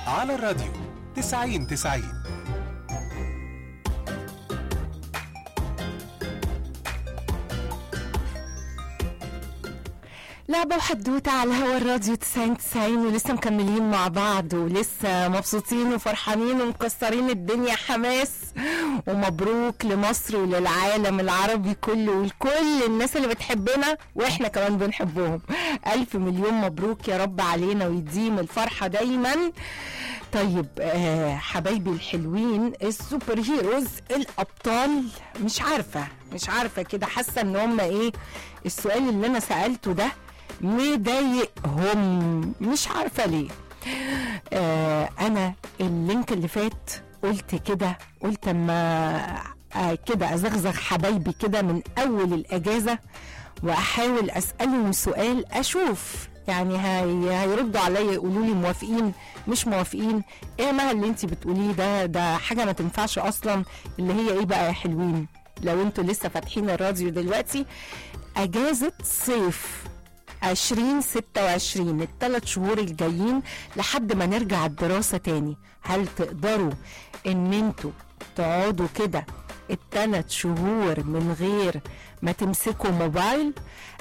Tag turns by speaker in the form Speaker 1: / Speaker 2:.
Speaker 1: على الراديو 90 90
Speaker 2: لعبة وحدوتة على هوا الراديو 90 90 ولسه مكملين مع بعض ولسه مبسوطين وفرحانين ومكسرين الدنيا حماس ومبروك لمصر وللعالم العربي كله ولكل الناس اللي بتحبنا واحنا كمان بنحبهم ألف مليون مبروك يا رب علينا ويديم الفرحة دايما طيب آه حبايبي الحلوين السوبر هيروز الابطال مش عارفه مش عارفه كده حاسه ان هم ايه السؤال اللي انا سالته ده مضايقهم مش عارفه ليه آه انا اللينك اللي فات قلت كده قلت اما آه كده ازغزغ حبايبي كده من اول الاجازه واحاول اسالهم سؤال اشوف يعني هي هيردوا عليا يقولوا لي موافقين مش موافقين ايه ما اللي انت بتقوليه ده ده حاجه ما تنفعش اصلا اللي هي ايه بقى يا حلوين لو انتوا لسه فاتحين الراديو دلوقتي اجازه صيف 2026 الثلاث شهور الجايين لحد ما نرجع الدراسة تاني هل تقدروا ان انتوا تقعدوا كده الثلاث شهور من غير ما تمسكوا موبايل